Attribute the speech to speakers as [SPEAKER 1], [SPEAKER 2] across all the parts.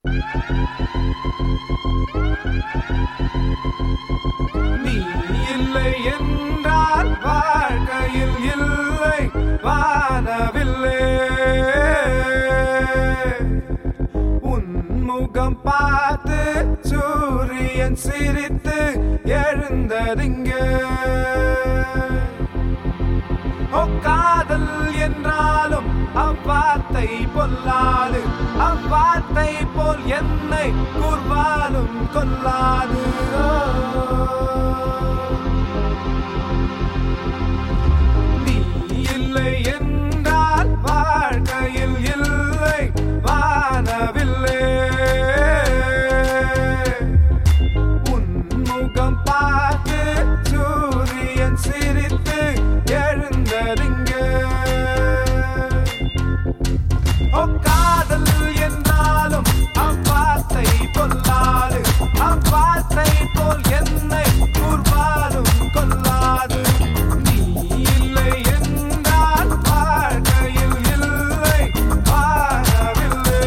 [SPEAKER 1] நீ இல்லை என்றால் வாழ்க்கையில் இல்லை வானவில்லை உன் முகம் பார்த்து சூரியன் சிரித்து எழுந்ததிங்க ஓ காதல் என்றாலும் அவ்வார்த்தை பொல்லாது அவ்வார்த்தை போல் என்னை கூர்வாலும் கொல்லாது நீ இல்லை என்றால் வாழ்க்கையில் இல்லை வானவில்லை உன் முகம் பார்த்து சூரியன் சிரித்து எழுந்ததிங்க ஓ காதல் என்றாலும் அவ்வார்த்தை பொல்லாது அவ்வார்த்தை போல் என்னை கூர்வாலும் கொல்லாது நீ இல்லை என்றால் வாழ்க்கையில் இல்லை வாழவில்லை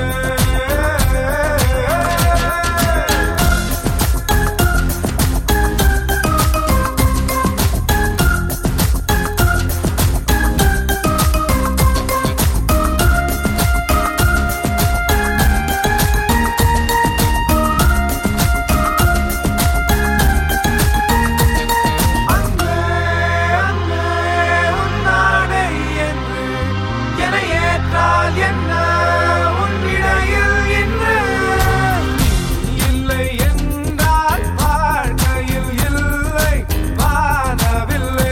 [SPEAKER 1] அன்பே அன்பே உன்னாடை என்று என ஏற்றால் என்ன உன் இடையில் இன்று நீ இல்லை என்றால் வாழ்க்கையில் இல்லை வானவில்லை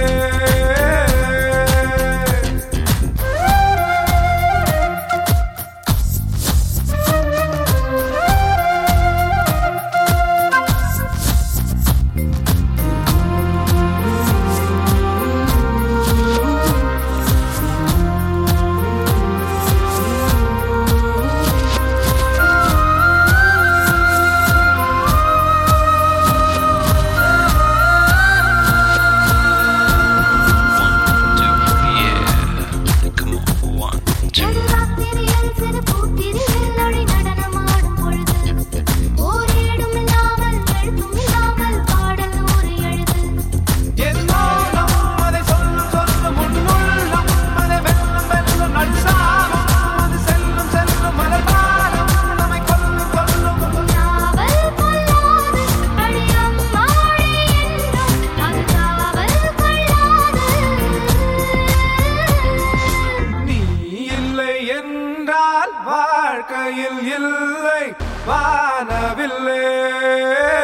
[SPEAKER 2] நடுராத்திரியில் சிறு பூத்திரியில் நொடி நடனமாடும் பொழுது ஓரேடும் இல்லாமல் எழுத்தும் இல்லாமல் பாடல் நூறு எழுது
[SPEAKER 1] என்னோடம் அதை சொல்லும் சொல்லும் உன்னுள்ளம் அதை வெல்லும் வெல்லும் நட்சாகும் அது செல்லும் செல்லும் மலர்பாரம் நம்மை கொல்லும் கொல்லும்
[SPEAKER 2] நாவல் கொள்ளாது அழியம் மாடி என்றும் அது காவல் கொள்ளாது
[SPEAKER 1] நீ இல்லை என்றால் வாழ்க்கையில் இல்லை வானவில்லை